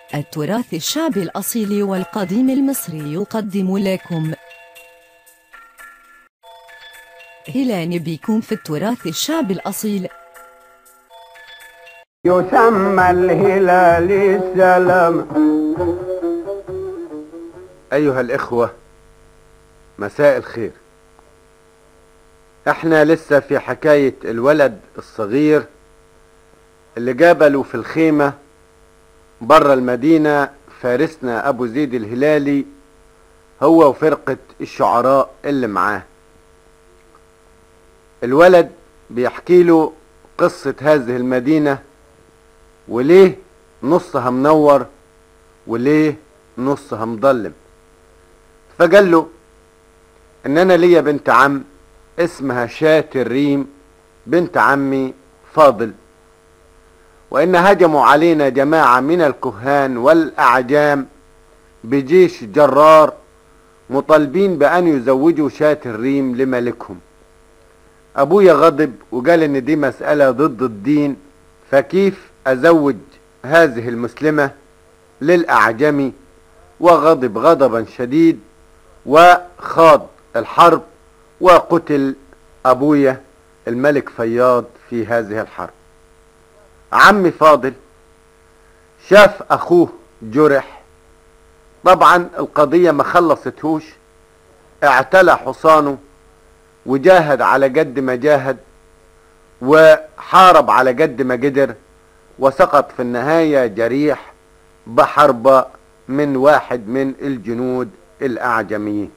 التراث الشعبي الأصيل والقديم المصري يقدم لكم هلان بكم في التراث الشعبي الأصيل يسمى الهلال السلام أيها الإخوة مساء الخير احنا لسه في حكاية الولد الصغير اللي جابله في الخيمة بره المدينة فارسنا أبو زيد الهلالي هو وفرقة الشعراء اللي معاه الولد بيحكي له قصة هذه المدينة وليه نصها منور وليه نصها مضلم فقال له ان انا ليا بنت عم اسمها شات الريم بنت عمي فاضل وان هجموا علينا جماعة من الكهان والاعجام بجيش جرار مطالبين بان يزوجوا شات الريم لملكهم ابويا غضب وقال ان دي مسألة ضد الدين فكيف ازوج هذه المسلمة للاعجمي وغضب غضبا شديد وخاض الحرب وقتل ابويا الملك فياض في هذه الحرب عمي فاضل شاف اخوه جرح طبعا القضية ما خلصتهوش اعتلى حصانه وجاهد على قد ما جاهد وحارب على قد ما قدر وسقط في النهاية جريح بحربة من واحد من الجنود الأعجميين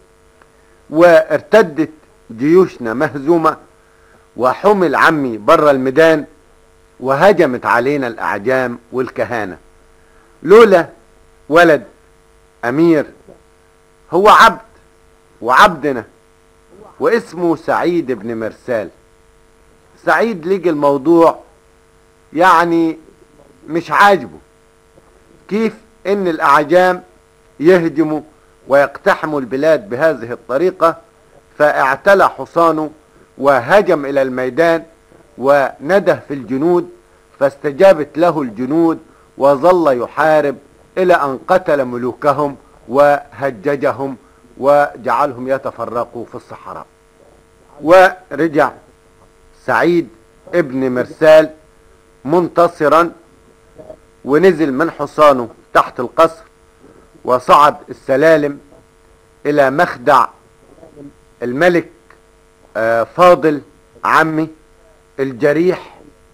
وارتدت جيوشنا مهزومة وحمل عمي بره الميدان وهجمت علينا الأعجام والكهانة لولا ولد أمير هو عبد وعبدنا واسمه سعيد بن مرسال سعيد لقي الموضوع يعني مش عاجبه كيف ان الاعجام يهجموا ويقتحموا البلاد بهذه الطريقة فاعتلى حصانه وهجم الى الميدان ونده في الجنود فاستجابت له الجنود وظل يحارب الى ان قتل ملوكهم وهججهم وجعلهم يتفرقوا في الصحراء ورجع سعيد ابن مرسال منتصرا ونزل من حصانه تحت القصر وصعد السلالم الى مخدع الملك فاضل عمي الجريح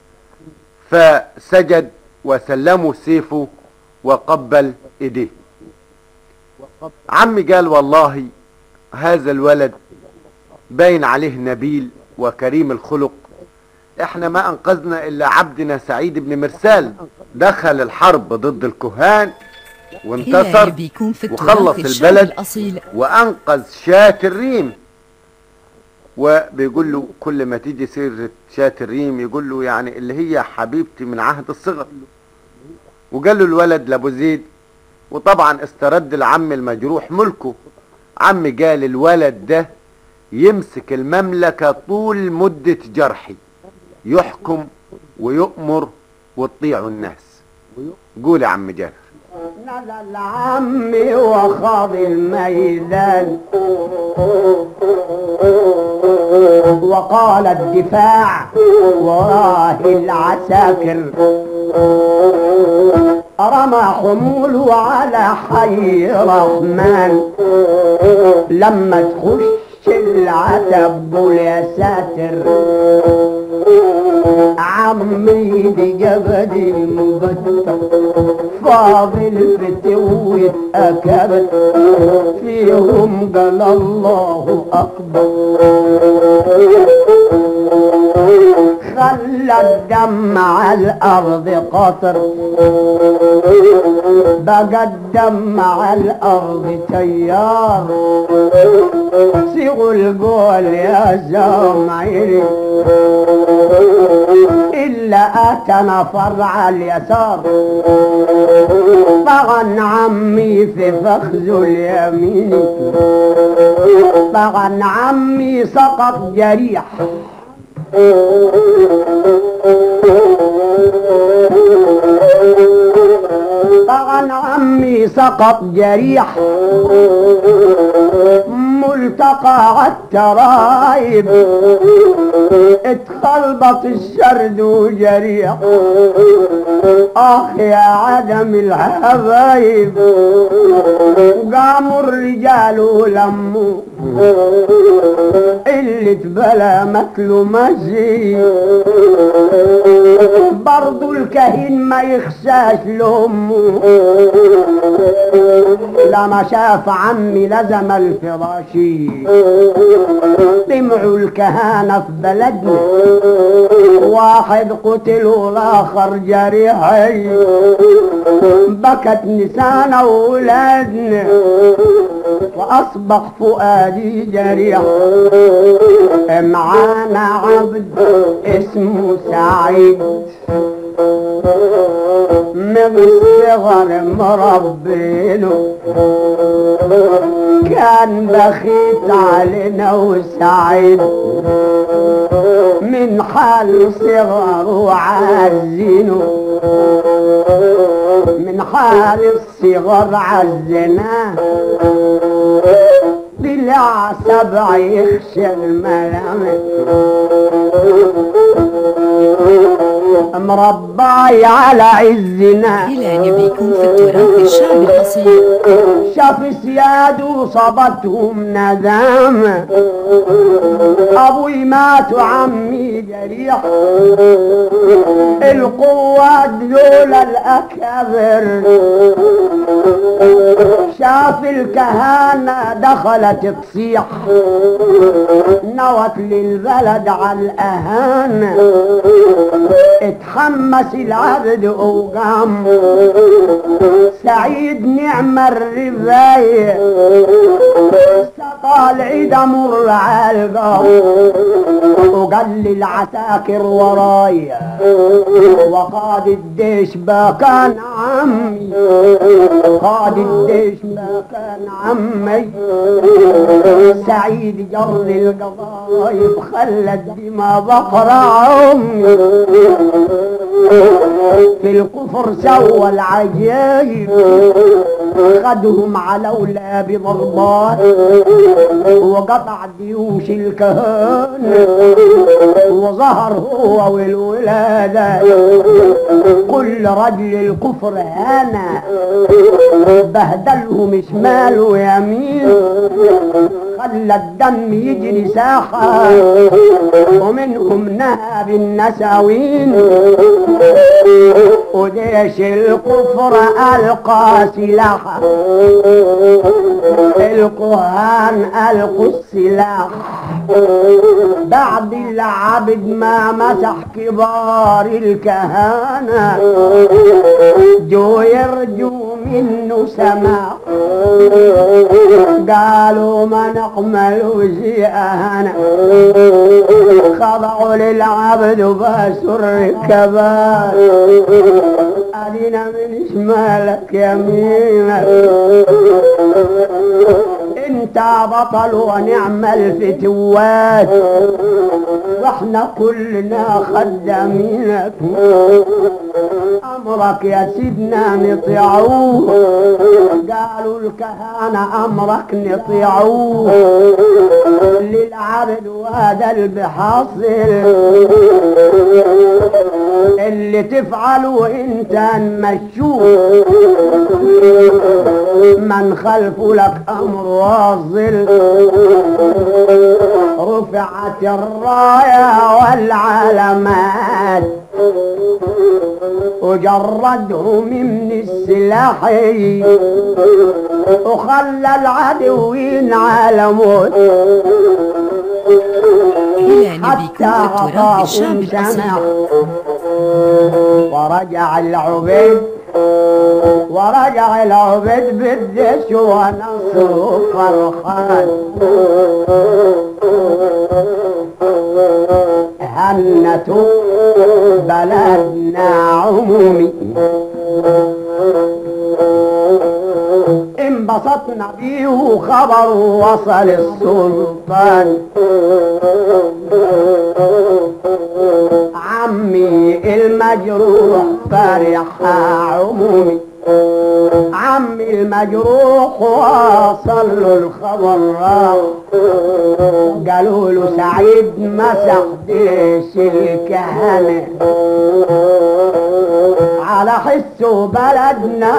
فسجد وسلموا سيفه وقبل ايديه عمي قال والله هذا الولد باين عليه نبيل وكريم الخلق احنا ما انقذنا الا عبدنا سعيد بن مرسال دخل الحرب ضد الكهان وانتصر وخلص البلد الأصيل وانقذ شاة الريم وبيقول له كل ما تيجي سيرة شاة الريم يقول له يعني اللي هي حبيبتي من عهد الصغر وقال له الولد لابو زيد وطبعا استرد العم المجروح ملكه عم قال الولد ده يمسك المملكة طول مدة جرحي يحكم ويؤمر وتطيع الناس قول يا عم جابر نزل عمي وخاض الميدان وقال الدفاع وراه العساكر رمى حموله على حي رحمن لما تخش العتب قول يا ساتر عمي دي جبد المبتر فاضل فتوة أكبت فيهم قال الله أكبر خلى الدم على الأرض قطر بقى الدم على الأرض تيار صيغوا القول يا زمعيري إلا أتى نفر على اليسار طغى عمي في فخذ اليمين طغى عمي سقط جريح طغى كان عمي سقط جريح ملتقى عالترايب اتخلبط الشرد وجريح اخ يا عدم الحبايب قاموا الرجال ولموا اللي تبلى مكله ماشي برضو الكهين ما يخشاش لامه لما شاف عمي لزم الفراشي طمعوا الكهانة في بلدنا واحد قتل والاخر جريحي بكت نسانا وولادنا واصبح فؤادي جريح معانا عبد اسمه سعيد من الصغر مربينه كان بخيت علينا وسعيد من حال صغر وعزينه من حال الصغر عزناه طلع سبع يخشى الملامح مرباي على عزنا إلى نبيكم في التراث الشعبي الأصيل شاف سياد وصبتهم ندامة أبوي مات وعمي جريح القوة دول الأكابر شاف الكهانة دخلت تصيح نوت للبلد على الأهانة اتحمس العبد وقام سعيد نعم الرباية سقى العيد مر على القوم وقال للعساكر ورايا وقاد الديش بكان عمي قاد الديش بكان عمي سعيد جر القضايب خلى الدماء بقر عمي في الكفر سوى العجايب خدهم على ولا بضربات وقطع ديوش الكهنة وظهر هو والولادة كل رجل الكفر هنا بهدلهم شمال ويمين خلى الدم يجري ساحة ومنهم نهى بالنساوين وديش الكفر ألقى سلاحا الكهان ألقوا السلاح بعد العبد ما مسح كبار الكهانة جو يرجو منه سماع قالوا ما نقمل وزيئنا خضعوا للعبد باسر الكبار أدينا من شمالك يمينك انت بطل ونعم الفتوات واحنا كلنا خدامينك امرك يا سيدنا نطيعوه قالوا الكهنة امرك نطيعوه للعبد وهذا البحاصل اللي تفعله انت نمشوه من خلف لك امر واصل رفعت الرايه والعلامات وجرده من السلاح وخلى العدوين على موت إلى نبيكم في التراث الشعبي الأصيل ورجع العبيد ورجع العبيد بالجيش ونصر فرحان هنته بلدنا عمومي انبسطنا بيه وخبر وصل السلطان عمي المجروح فرح عمومي المجروح وصل له الخبر قالوا له سعيد مسح ديش الكهنة على حسه بلدنا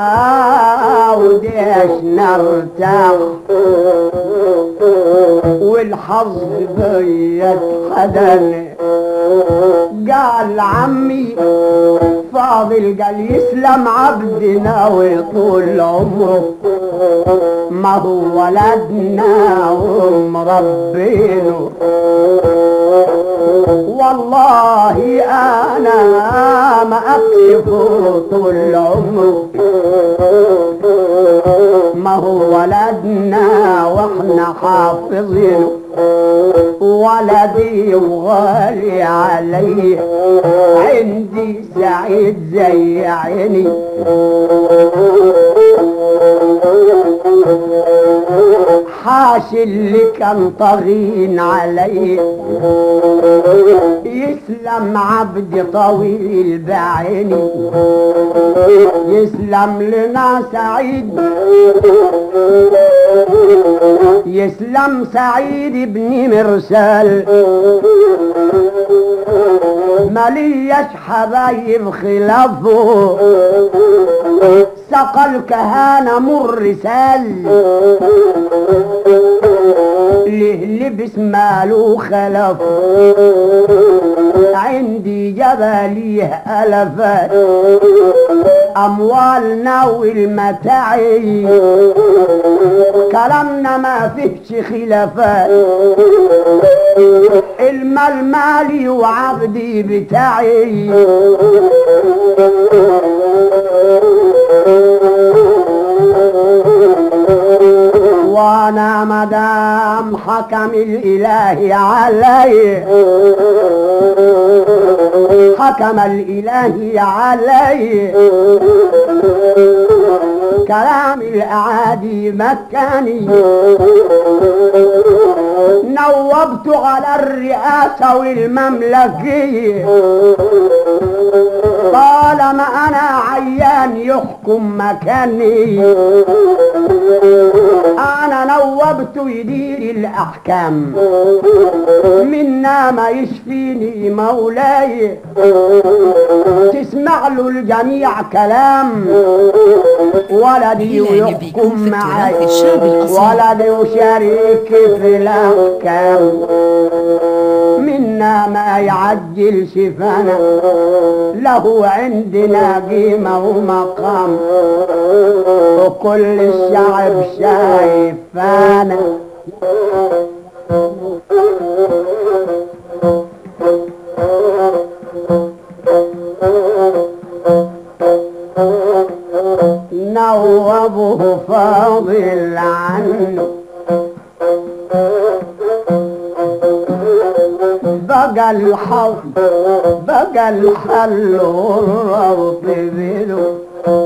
وديشنا ارتاح والحظ بيت حدن قال عمي فاضل قال يسلم عبدنا ويطول عمره ما هو ولدنا ومربينه والله انا ما اكشفه طول عمره ما هو ولدنا واحنا حافظينه ولدي وغالي علي عندي سعيد زي عيني حاش اللي كان طغين علي يسلم عبد طويل البعيني يسلم لنا سعيد يسلم سعيد بن مرسال مليش حبايب خلافه سقى الكهانة مر سال ليه لبس ماله خلف عندي جبليه ألفات أموالنا والمتاعي كلامنا ما فيهش خلافات المال مالي وعبدي بتاعي وانا مدام حكم الاله علي حكم الاله علي كلام الاعادي مكاني نوبت على الرئاسة والمملكية طالما انا عيان يحكم مكاني انا نوبت يدير الاحكام منا ما يشفيني مولاي تسمع له الجميع كلام ولدي هلال بيكون ويحكم في معي التراث الشعب الأصيل. ولدي وشريك في الاحكام منا ما يعجل شفانا له عندنا قيمة ومقام وكل الشعب شايفانا نوبه فاضل عنه بقى الحظ بقى الحل والربط بينه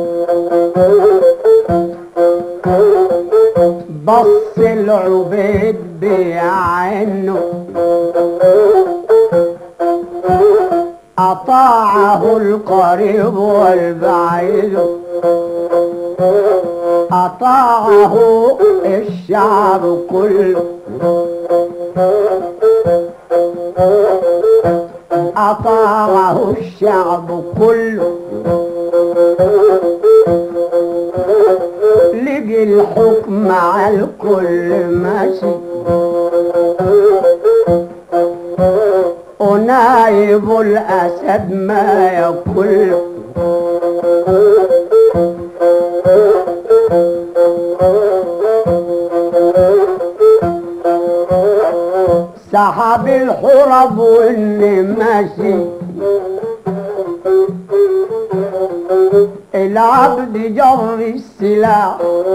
بص العبيد بعينه أطاعه القريب والبعيد أطاعه الشعب كله أطاعه الشعب كله لقي الحكم على الكل ماشي ونايب الأسد ما يأكل سحب الحرب واللي ماشي العبد جر السلاح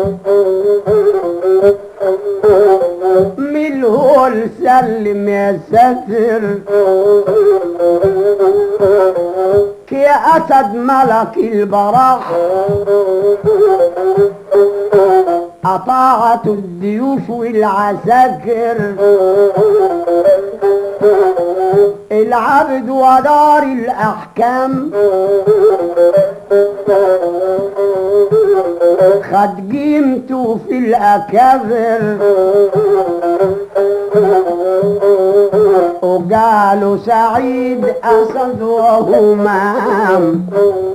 مين هو السلم يا ساتر كي أسد ملك البراح أطاعت الضيوف والعساكر العبد ودار الأحكام خد قيمته في الأكابر وقالوا سعيد أسد وهمام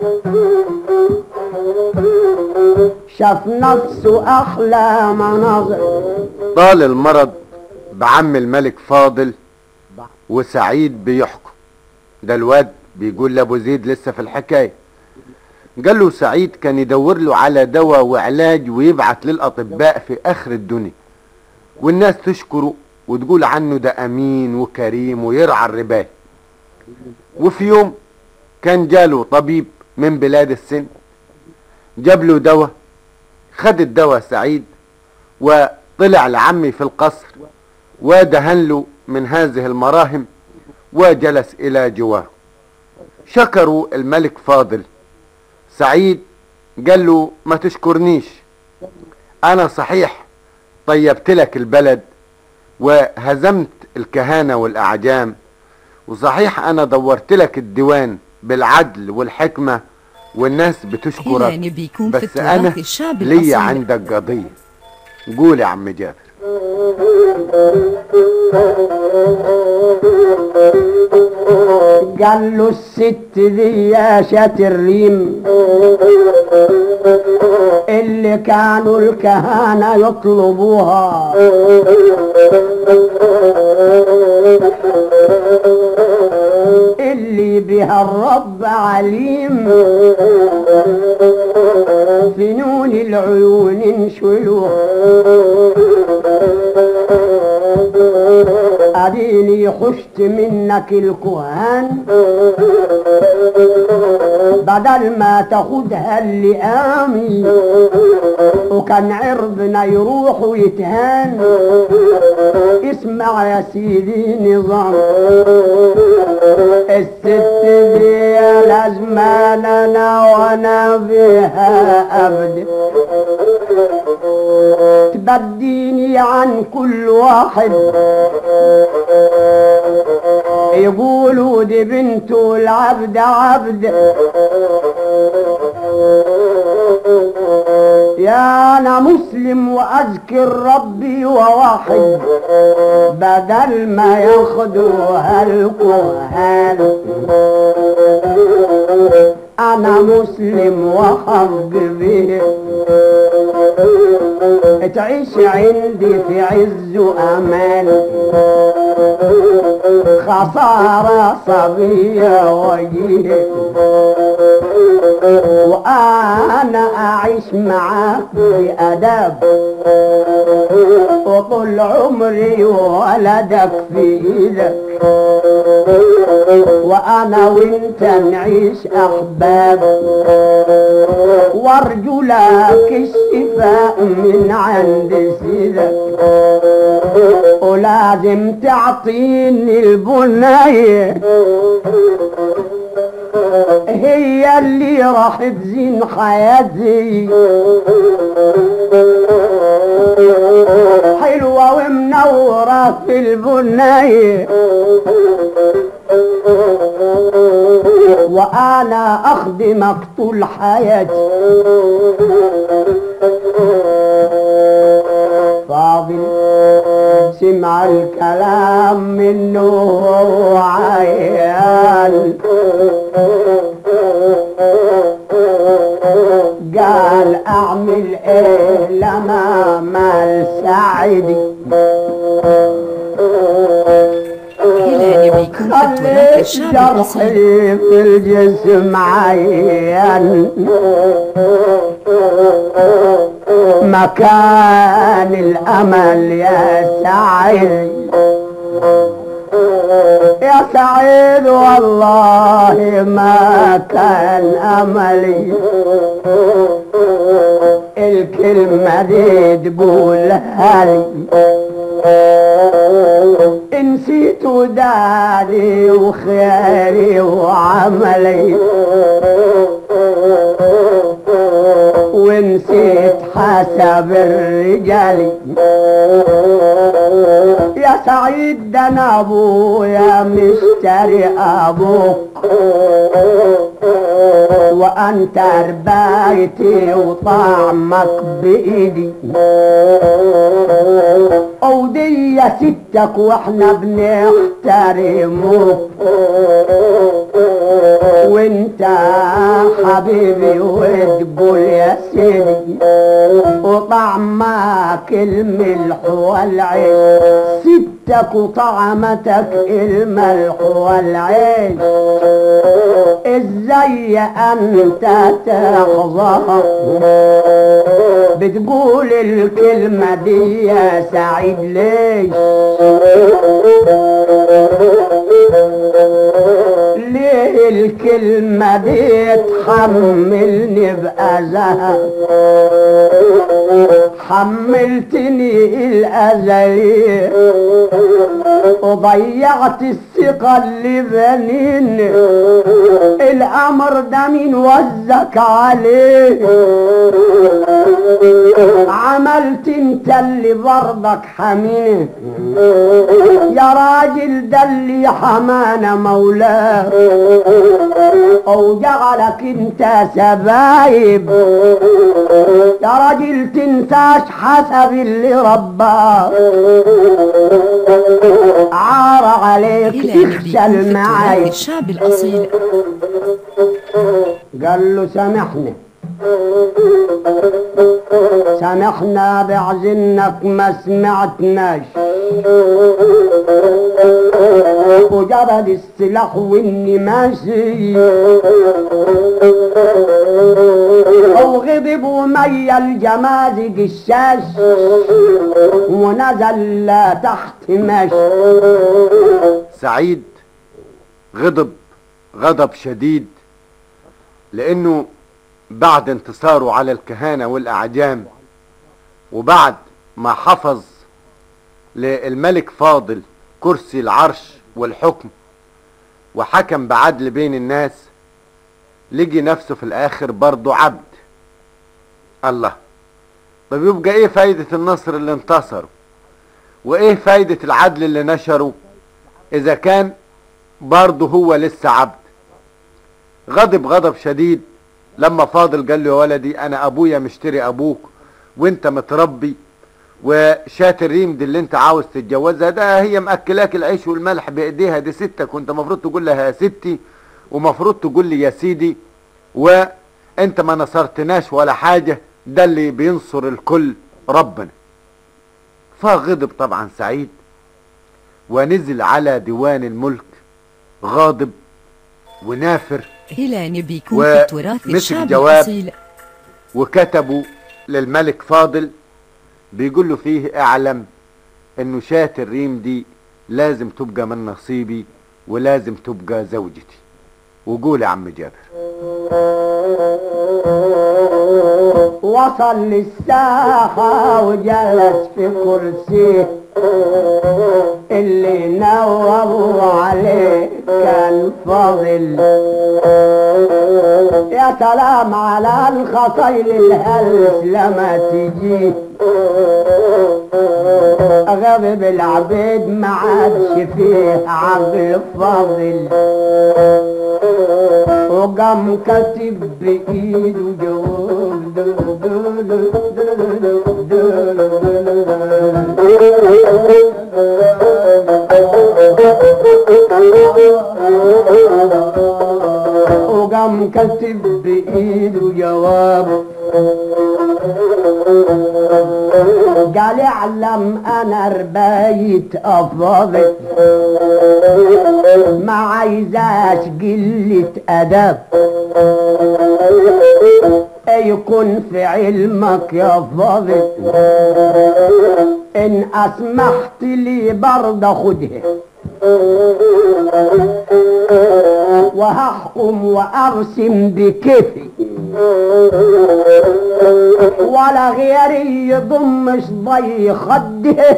شاف نفسه أحلى مناظر طال المرض بعم الملك فاضل وسعيد بيحكم ده الواد بيقول لابو زيد لسه في الحكايه قال له سعيد كان يدور له على دواء وعلاج ويبعت للاطباء في اخر الدنيا والناس تشكره وتقول عنه ده امين وكريم ويرعى الرباية وفي يوم كان جاله طبيب من بلاد السن جاب له دواء خد الدواء سعيد وطلع لعمي في القصر ودهن له من هذه المراهم وجلس الى جواره شكروا الملك فاضل سعيد قال له ما تشكرنيش انا صحيح طيبت لك البلد وهزمت الكهانة والاعجام وصحيح انا دورت لك الديوان بالعدل والحكمة والناس بتشكرك هلال بيكون في بس انا التراث الشعبي ليا الأصيل عندك قضية قول يا عم جابر قال له الست دي يا شات الريم اللي كانوا الكهنة يطلبوها اللي بها الرب عليم فنون العيون انشلوها اديني خشت منك الكهان بدل ما تاخدها اللئامي وكان عرضنا يروح ويتهان اسمع يا سيدي نظام الست دي لازمان انا وانا بها ابدا تبديني عن كل واحد يقولوا دي بنته العبد عبد يا انا مسلم واذكر ربي وواحد بدل ما ياخدوها الكهان انا مسلم وحق به تعيش عندي في عز وامان خسارة صبية وجيه وانا اعيش معاك باداب وطول عمري ولدك في ايدك وانا وانت نعيش احباب وارجو لك الشفاء من عند سيدك ولازم تعطيني البنية هي اللي راح تزين حياتي حلوة ومنورة في البنية وأنا أخدمك طول حياتي فاضل سمع الكلام منه عيان قال اعمل ايه لما مال سعدي هلال بيكون في التراث خليت الشعبي الأصيل جرحي في الجسم عيان مكان الامل يا سعيد يا سعيد والله ما كان املي الكلمة دي تقولها لي نسيت ودادي وخيري وعملي ونسيت حسب الرجال يا سعيد ده انا ابويا مشتري ابوك وانت ربايتي وطعمك بايدي ودي يا ستك واحنا بنحترمك وانت حبيبي وتقول يا سيدي وطعمك الملح والعيش ستك وطعمتك الملح والعيش ازاي انت تحظى بتقول الكلمة دي يا سعيد ليش ليه الكلمة دي تحملني بأذى حملتني الأذى وضيعت الثقة اللي بنين الأمر ده مين وزك عليه عملت انت اللي برضك حميني يا راجل ده اللي حمانا مولاه او جعلك انت سبايب يا راجل تنساش حسب اللي رباه عار عليك إلى نبي تخشى في تراث المعايب الشعب الأصيل قال له سامحني سامحنا بعزنك ما سمعتناش وجبد السلاح واني ماشي او غضب وميل الجمازج الشاش ونزل تحت ماشي سعيد غضب غضب شديد لانه بعد انتصاره على الكهنة والاعجام وبعد ما حفظ للملك فاضل كرسي العرش والحكم وحكم بعدل بين الناس لقي نفسه في الاخر برضه عبد الله طب يبقى ايه فايدة النصر اللي انتصره وايه فايدة العدل اللي نشره اذا كان برضه هو لسه عبد غضب غضب شديد لما فاضل قال له يا ولدي انا ابويا مشتري ابوك وانت متربي وشاة الريم دي اللي انت عاوز تتجوزها ده هي مأكلاك العيش والملح بايديها دي ستك وانت مفروض تقول لها يا ستي ومفروض تقول لي يا سيدي وانت ما نصرتناش ولا حاجة ده اللي بينصر الكل ربنا فغضب طبعا سعيد ونزل على ديوان الملك غاضب ونافر إلى نبيكم في تراث ومسك الشعب جواب. الأصيل وكتبوا للملك فاضل بيقول له فيه اعلم انه شاة الريم دي لازم تبقى من نصيبي ولازم تبقى زوجتي وقول يا عم جابر وصل للساحة وجلس في كرسيه اللي نوروا عليه كان فاضل يا سلام على الخطيل الهلس لما تجي غضب العبيد ما عادش فيه عقل فاضل وقام كاتب بإيده جواب وقام كاتب بإيده جواب قال اعلم انا ربايت افاضل ما عايزاش قلة ادب يكون في علمك يا فاضل ان اسمحت لي برضه خدها وهحكم وارسم بكيفي ولا غيري يضمش ضي خده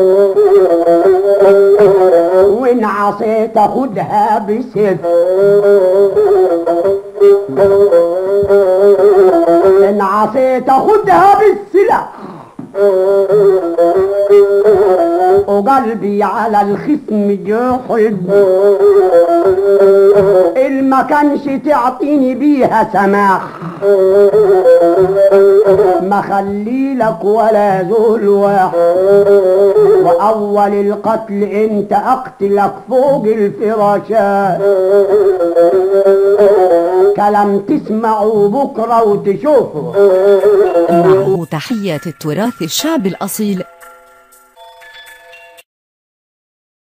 وان عصيت اخدها بسيف ان عصيت اخدها بالسلاح وقلبي على الخصم جحد الما كانش تعطيني بيها سماح ما خلي لك ولا ذول واحد واول القتل انت اقتلك فوق الفراشات كلام تسمعه بكره وتشوفه معه تحيات التراث الشعب الأصيل